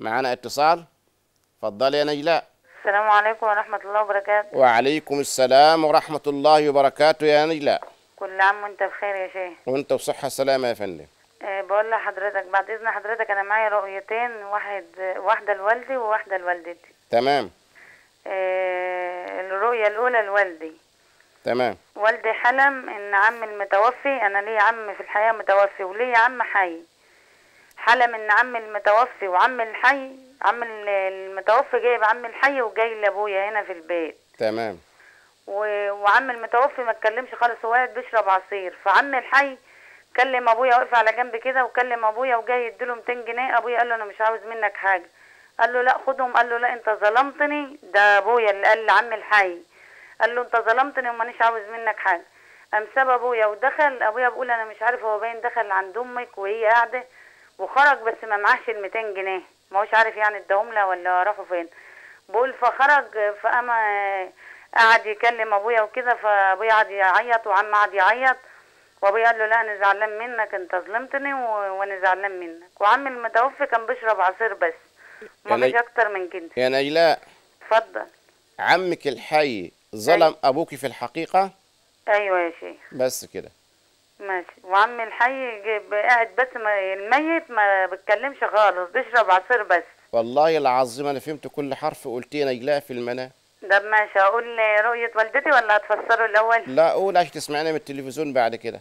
معانا اتصال اتفضلي يا نجلاء السلام عليكم ورحمة الله وبركاته وعليكم السلام ورحمة الله وبركاته يا نجلاء كل عام وانت بخير يا شيخ وانت بصحة سلامة يا فندم أه بقول لحضرتك بعد إذن حضرتك أنا معايا رؤيتين واحد واحدة لوالدي وواحدة لوالدتي تمام أه الرؤية الأولى لوالدي تمام والدي حلم إن عمي المتوفي أنا ليا عم في الحياة متوفي وليا عم حي حلم إن عمي المتوفي وعمي الحي عم ال- المتوفي جايب عمي الحي وجاي لأبويا هنا في البيت تمام و- وعم المتوفي ما اتكلمش خالص هو قاعد بيشرب عصير فعم الحي كلم ابويا وقف على جنب كده وكلم ابويا وجاي يديله 200 جنيه ابويا قال له انا مش عاوز منك حاجه قال له لا خدهم قال له لا انت ظلمتني ده ابويا اللي قال لعم الحي قال له انت ظلمتني ومانيش عاوز منك حاجه قام ساب ابويا ودخل ابويا بيقول انا مش عارف هو باين دخل عند امك وهي قاعده وخرج بس ما معاش ال 200 جنيه ما هوش عارف يعني اداهم لها ولا راحوا فين بقول فخرج فقام قعد يكلم ابويا وكده فابويا قعد يعيط وعم قعد يعيط وابويا قال له لا انا زعلان منك انت ظلمتني و- وانا زعلان منك وعم المتوفي كان بيشرب عصير بس ما يعني- فيش اكتر من كده يا نجلاء اتفضل عمك الحي ظلم ابوك في الحقيقة ايوه يا شيخ بس كده ماشي وعم الحي جايب- قاعد بس ما الميت ما بيتكلمش خالص بيشرب عصير بس والله العظيم انا فهمت كل حرف قلتيه يا نجلاء في المنام ده ماشي اقول رؤية والدتي ولا هتفسره الاول لا قول عشان تسمعنا من التلفزيون بعد كده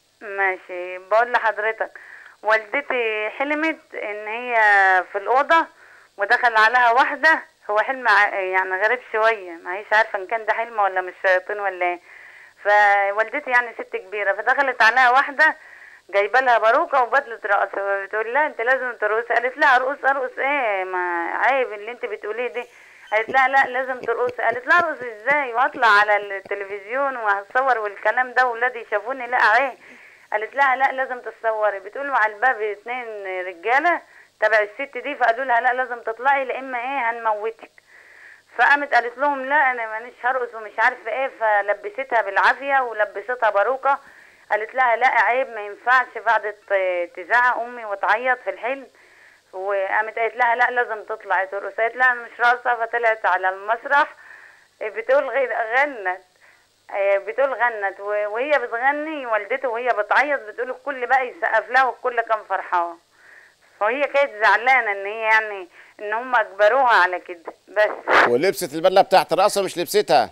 ماشي بقول لحضرتك والدتي حلمت ان هي في الاوضه ودخل عليها واحده هو حلم ع- يعني غريب شويه ما هيش عارفه ان كان ده حلم ولا مش شياطين ولا ايه فوالدتي يعني ست كبيره فدخلت عليها واحده جايبه لها باروكه وبدله رقص فبتقول لها انت لازم ترقصي قالت لها ارقص ارقص ايه ما عيب اللي انت بتقوليه دي قالت لها لا لازم ترقصي قالت لها ارقص ازاي وهطلع على التلفزيون وهتصور والكلام ده ولادي شافوني لا عيه قالت لها لا لازم تتصوري بتقول على الباب اتنين رجاله تبع الست دي فقالوا لها لا لازم تطلعي لا اما ايه هنموتك فقامت قالت لهم لا انا مانيش هرقص ومش عارفه ايه فلبستها بالعافيه ولبستها باروكه قالت لها لا عيب ما ينفعش بعد تزعق امي وتعيط في الحلم وقامت قالت لها لا لازم تطلعي ترقص قالت لها انا مش راقصه فطلعت على المسرح بتقول غير غنت آه، بتقول غنت و- وهي بتغني والدته وهي بتعيط بتقول الكل بقى يسقف لها والكل كان فرحان فهي كانت زعلانه ان هي يعني ان هم اجبروها على كده بس ولبست البدله بتاعت الرقصه مش لبستها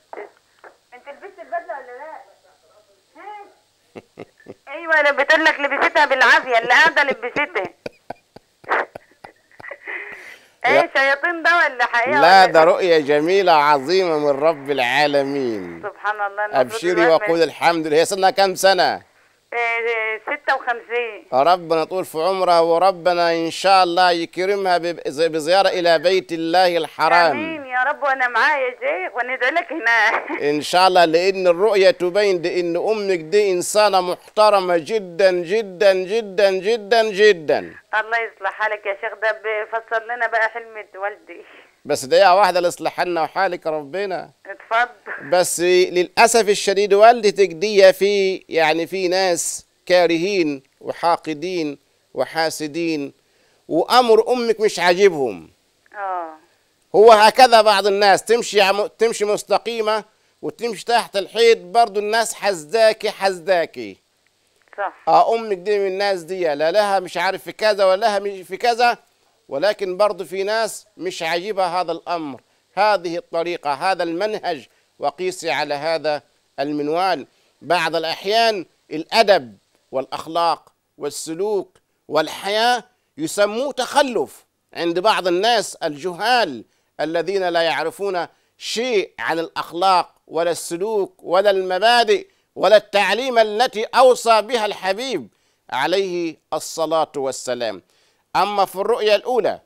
انت لبست البدله ولا لا؟ ها؟ ايوه انا بتقول لك لبستها بالعافيه اللي قاعده لبستها ايه شياطين ده ولا حقيقه لا ولا ده إيه؟ رؤية جميلة عظيمة من رب العالمين سبحان الله المفروض أبشري الواحد وقول الحمد لله هي سنها كام سنة؟ إيه، 56 ربنا طول في عمرها وربنا إن شاء الله يكرمها بز- بزيارة إلى بيت الله الحرام امين يا رب وانا معايا يا شيخ وندعي لك هناك إن شاء الله لأن الرؤية تبين دي إن أمك دي إنسانة محترمة جدا جدا جدا جدا جدا الله يصلح حالك يا شيخ ده بيفسر لنا بقى حلمة والدي بس دقيقة واحدة لإصلاح لنا وحالك ربنا اتفضل بس للأسف الشديد والدتك دي في يعني في ناس كارهين وحاقدين وحاسدين وأمر أمك مش عاجبهم اه هو هكذا بعض الناس تمشي عم- تمشي مستقيمة وتمشي تحت الحيط برضو الناس حزداكي حزداكي صح اه امك دي من الناس دي لا لها مش عارف في كذا ولا لها مش في كذا ولكن برضو في ناس مش عاجبها هذا الامر هذه الطريقه هذا المنهج وقيسي على هذا المنوال بعض الاحيان الادب والاخلاق والسلوك والحياه يسموه تخلف عند بعض الناس الجهال الذين لا يعرفون شيء عن الاخلاق ولا السلوك ولا المبادئ ولا التعليم التي اوصى بها الحبيب عليه الصلاه والسلام اما في الرؤيا الاولى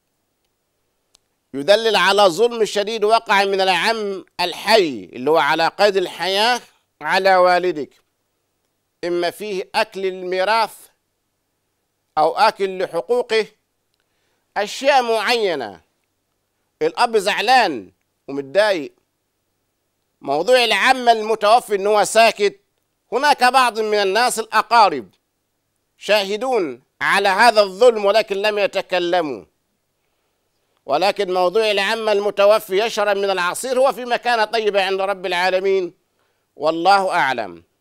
يدلل على ظلم شديد وقع من العم الحي اللي هو على قيد الحياه على والدك اما فيه اكل الميراث او اكل لحقوقه اشياء معينه الاب زعلان ومتضايق موضوع العم المتوفي ان هو ساكت هناك بعض من الناس الاقارب شاهدون على هذا الظلم ولكن لم يتكلموا ولكن موضوع العمة المتوفي يشرب من العصير هو في مكانة طيبة عند رب العالمين والله أعلم